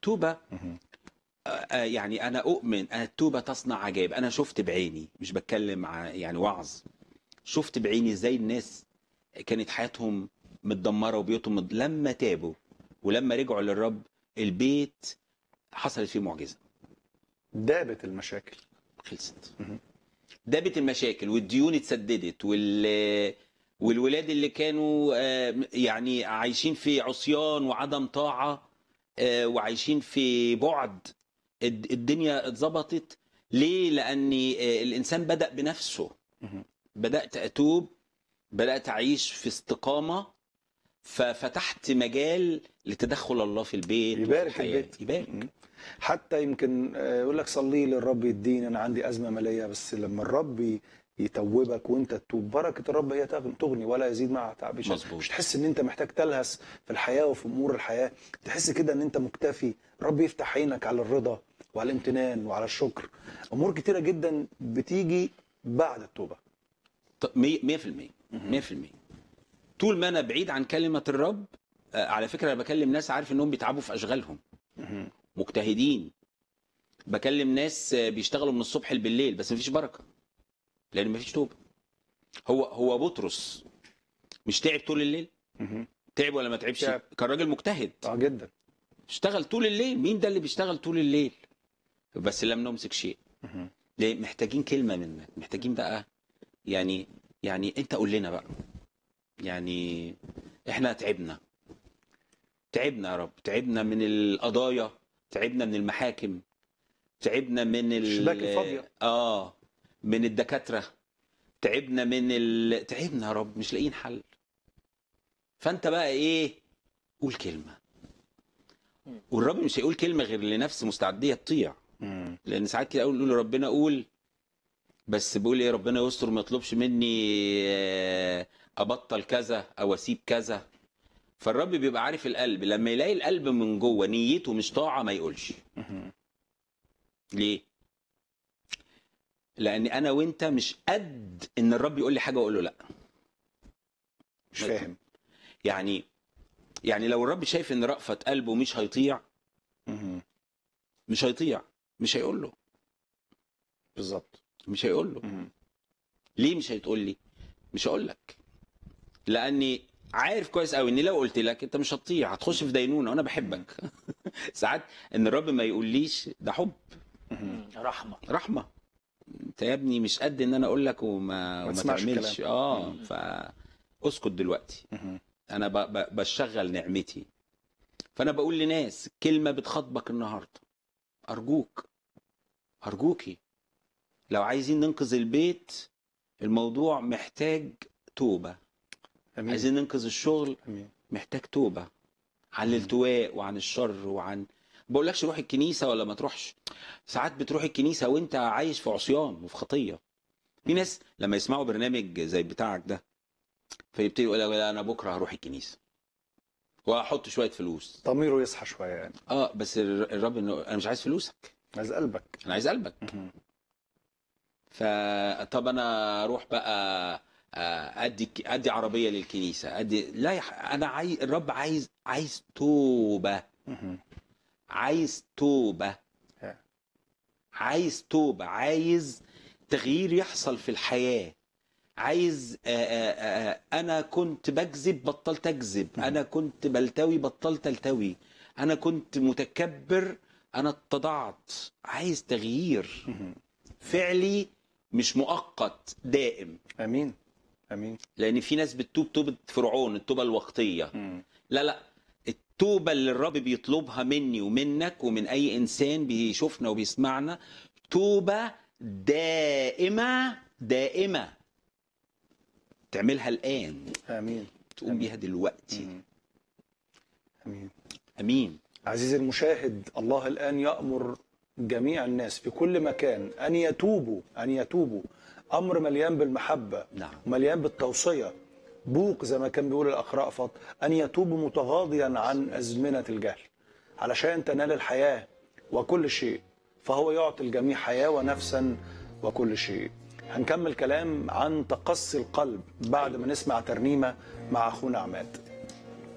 التوبه آه، آه، يعني انا اؤمن ان التوبه تصنع عجائب انا شفت بعيني مش بتكلم ع- يعني وعظ شفت بعيني ازاي الناس كانت حياتهم متدمره وبيوتهم مد... لما تابوا ولما رجعوا للرب البيت حصلت فيه معجزه دابت المشاكل خلصت مهم. دابت المشاكل والديون اتسددت وال والولاد اللي كانوا آه، يعني عايشين في عصيان وعدم طاعة آه، وعايشين في بعد الد- الدنيا اتظبطت ليه؟ لأن آه، الإنسان بدأ بنفسه مهم. بدأت أتوب بدأت أعيش في استقامة ففتحت مجال لتدخل الله في البيت وفي يبارك الحياة. البيت. يبارك مم. حتى يمكن آه، يقول لك صلي لي الرب يديني انا عندي ازمه ماليه بس لما الرب ي- يتوبك وانت تتوب بركه الرب هي تغ- تغني ولا يزيد معها تعب شيء. مظبوط. مش تحس ان انت محتاج تلهس في الحياه وفي امور الحياه تحس كده ان انت مكتفي الرب يفتح عينك على الرضا وعلى الامتنان وعلى الشكر امور كتيره جدا بتيجي بعد التوبه ط- مية مية في المية مية في المية طول ما أنا بعيد عن كلمة الرب آه، على فكرة أنا بكلم ناس عارف إنهم بيتعبوا في أشغالهم مهم. مجتهدين بكلم ناس آه، بيشتغلوا من الصبح بالليل بس مفيش بركة لأن مفيش توبة هو هو بطرس مش تعب طول الليل مهم. تعب ولا ما تعبش تعب. كان راجل مجتهد اه جدا اشتغل طول الليل مين ده اللي بيشتغل طول الليل بس لم نمسك شيء مهم. ليه محتاجين كلمة منك محتاجين بقى يعني يعني انت قول لنا بقى يعني احنا تعبنا تعبنا يا رب تعبنا من القضايا تعبنا من المحاكم تعبنا من ال... الشباك الفاضية. اه من الدكاترة تعبنا من ال... تعبنا يا رب مش لاقيين حل فانت بقى ايه قول كلمة والرب مش هيقول كلمة غير لنفس مستعدية تطيع مم. لان ساعات كده اقول له ربنا قول بس بقول ايه ربنا يستر ما يطلبش مني آه، ابطل كذا او اسيب كذا فالرب بيبقى عارف القلب لما يلاقي القلب من جوه نيته مش طاعه ما يقولش مهم. ليه لان انا وانت مش قد ان الرب يقول لي حاجه واقول له لا مش فاهم يعني يعني لو الرب شايف ان رأفة قلبه مش هيطيع مهم. مش هيطيع مش هيقول له بالظبط مش هيقول له مهم. ليه مش هتقول لي مش هقول لك لاني عارف كويس قوي ان لو قلت لك انت مش هتطيع هتخش في دينونه وانا بحبك ساعات ان الرب ما يقوليش ده حب مهم. رحمه رحمه انت يا ابني مش قد ان انا اقول لك وما ما وما تسمعش تعملش الكلام. اه مم. فاسكت دلوقتي مهم. انا ب... ب... بشغل نعمتي فانا بقول لناس كلمه بتخاطبك النهارده ارجوك ارجوكي لو عايزين ننقذ البيت الموضوع محتاج توبه امين عايزين ننقذ الشغل امين محتاج توبه عن الالتواء وعن الشر وعن بقولكش روح الكنيسه ولا ما تروحش ساعات بتروح الكنيسه وانت عايش في عصيان وفي خطيه في ناس لما يسمعوا برنامج زي بتاعك ده فيبتدي يقول لك لا انا بكره هروح الكنيسه وهحط شويه فلوس ضميره يصحى شويه يعني اه بس الر- الرب انه انا مش عايز فلوسك عايز قلبك انا عايز قلبك مهم. فطب انا اروح بقى آه، ادي ادي عربيه للكنيسه ادي لا يا ح- انا عايز الرب عايز عايز توبه مهم. عايز توبه ها. عايز توبه عايز تغيير يحصل في الحياه عايز آه، آه، آه، انا كنت بكذب بطلت اكذب انا كنت بلتوي بطلت التوي انا كنت متكبر انا اتضعت عايز تغيير مهم. فعلي مش مؤقت دائم امين امين لان في ناس بتتوب توبه فرعون التوبه الوقتيه مم. لا لا التوبه اللي الرب بيطلبها مني ومنك ومن اي انسان بيشوفنا وبيسمعنا توبه دائمه دائمه تعملها الان امين تقوم بيها دلوقتي مم. امين امين عزيزي المشاهد الله الآن يأمر جميع الناس في كل مكان أن يتوبوا أن يتوبوا أمر مليان بالمحبة نعم. مليان بالتوصية بوق زي ما كان بيقول الأخ رأفت أن يتوبوا متغاضيا عن أزمنة الجهل علشان تنال الحياة وكل شيء فهو يعطي الجميع حياة ونفسا وكل شيء هنكمل كلام عن تقصي القلب بعد ما نسمع ترنيمة مع أخونا عماد